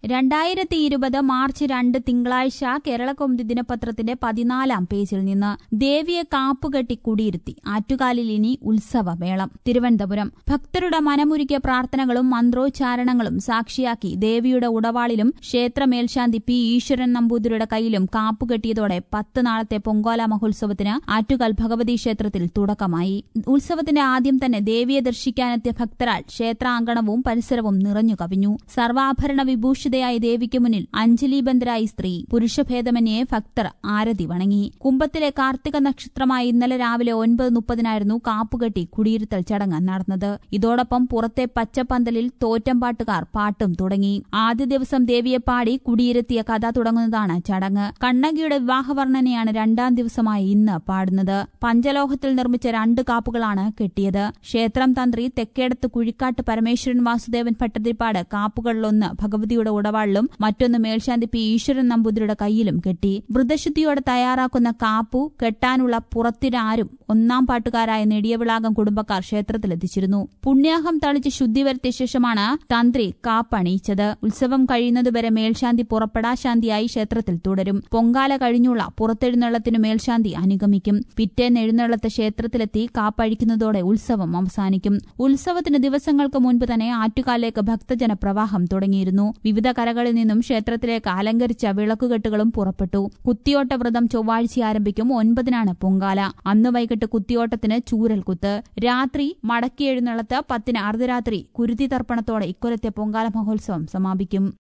രണ്ടായിരത്തി ഇരുപത് മാർച്ച് രണ്ട് തിങ്കളാഴ്ച കേരളകൗമുദി ദിനപത്രത്തിന്റെ പതിനാലാം പേജിൽ നിന്ന് ദേവിയെ കാപ്പുകെട്ടി കുടിയിരുത്തി ആറ്റുകാലിൽ ഇനി ഉത്സവമേളം തിരുവനന്തപുരം ഭക്തരുടെ മനമുരുക്കിയ പ്രാർത്ഥനകളും മന്ത്രോച്ചാരണങ്ങളും സാക്ഷിയാക്കി ദേവിയുടെ ഉടവാളിലും ക്ഷേത്ര മേൽശാന്തി പി ഈശ്വരൻ നമ്പൂതിരിയുടെ കയ്യിലും കാപ്പുകെട്ടിയതോടെ പത്ത് നാളത്തെ പൊങ്കോല മഹോത്സവത്തിന് ആറ്റുകാൽ ഭഗവതി ക്ഷേത്രത്തിൽ തുടക്കമായി ഉത്സവത്തിന്റെ ആദ്യം തന്നെ ദേവിയെ ദർശിക്കാനെത്തിയ ഭക്തരാൽ ക്ഷേത്രാങ്കണവും പരിസരവും നിറഞ്ഞു കവിഞ്ഞു സർവാഭരണ വിഭൂഷിതയായ ദേവിക്ക് മുന്നിൽ അഞ്ജലീബന്ധരായി സ്ത്രീ പുരുഷഭേദമന്യേ ഭക്തർ ആരതി വണങ്ങി കുംഭത്തിലെ കാർത്തിക നക്ഷത്രമായ ഇന്നലെ രാവിലെ ഒൻപത് മുപ്പതിനായിരുന്നു കാപ്പുകെട്ടി കുടിയിരുത്തൽ ചടങ്ങ് നടന്നത് ഇതോടൊപ്പം പുറത്തെ പച്ചപ്പന്തലിൽ തോറ്റംപാട്ടുകാർ പാട്ടും തുടങ്ങി ആദ്യ ദിവസം ദേവിയെ പാടി കുടിയിരുത്തിയ കഥ തുടങ്ങുന്നതാണ് ചടങ്ങ് കണ്ണകിയുടെ വിവാഹവർണ്ണനയാണ് രണ്ടാം ദിവസമായ ഇന്ന് പാടുന്നത് പഞ്ചലോഹത്തിൽ നിർമ്മിച്ച രണ്ട് കാപ്പുകളാണ് കെട്ടിയത് ക്ഷേത്രം തന്ത്രി തെക്കേടത്ത് കുഴിക്കാട്ട് പരമേശ്വരൻ വാസുദേവൻ ഭട്ടതിരിപ്പാട് കാപ്പുകളിലൊന്ന് ഭഗവതിയുടെ ഉടവാളിലും മറ്റൊന്ന് മേൽശാന്തി പി ഈശ്വരൻ നമ്പൂതിരിയുടെ കയ്യിലും കെട്ടി വ്രതശുദ്ധിയോടെ തയ്യാറാക്കുന്ന കാപ്പു കെട്ടാനുള്ള പുറത്തിനാരും ഒന്നാം പാട്ടുകാരായ നെടിയവിളാകം കുടുംബക്കാർ ക്ഷേത്രത്തിലെത്തിച്ചിരുന്നു പുണ്യാഹം തളിച്ച് ശുദ്ധി വരുത്തിയ ശേഷമാണ് തന്ത്രി കാപ്പണിയിച്ചത് ഉത്സവം കഴിയുന്നതുവരെ മേൽശാന്തി പുറപ്പെടാശാന്തിയായി ക്ഷേത്രത്തിൽ തുടരും പൊങ്കാല കഴിഞ്ഞുള്ള പുറത്തെഴുന്നള്ളത്തിനു മേൽശാന്തി അനുഗമിക്കും പിറ്റേന്ന് എഴുന്നള്ളത്ത് ക്ഷേത്രത്തിലെത്തി കാപ്പഴിക്കുന്നതോടെ ഉത്സവം അവസാനിക്കും ഉത്സവത്തിന് ദിവസങ്ങൾക്ക് മുൻപ് തന്നെ ആറ്റുകാലിലേക്ക് ഭക്തജന പ്രവാഹം തുടങ്ങിയിരുന്നു വിവിധ കരകളിൽ നിന്നും ക്ഷേത്രത്തിലേക്ക് അലങ്കരിച്ച വിളക്കുകെട്ടുകളും പുറപ്പെട്ടു കുത്തിയോട്ട വ്രതം ചൊവ്വാഴ്ച ആരംഭിക്കും ഒൻപതിനാണ് പൊങ്കാല അന്ന് വൈകിട്ട് കുത്തിയോട്ടത്തിന് ചൂരൽ കുത്ത് രാത്രി മടക്കി എഴുന്നള്ളത്ത് പത്തിന് അർദ്ധരാത്രി കുരുതി തർപ്പണത്തോടെ ഇക്കൊല്ലത്തെ പൊങ്കാല മഹോത്സവം സമാപിക്കും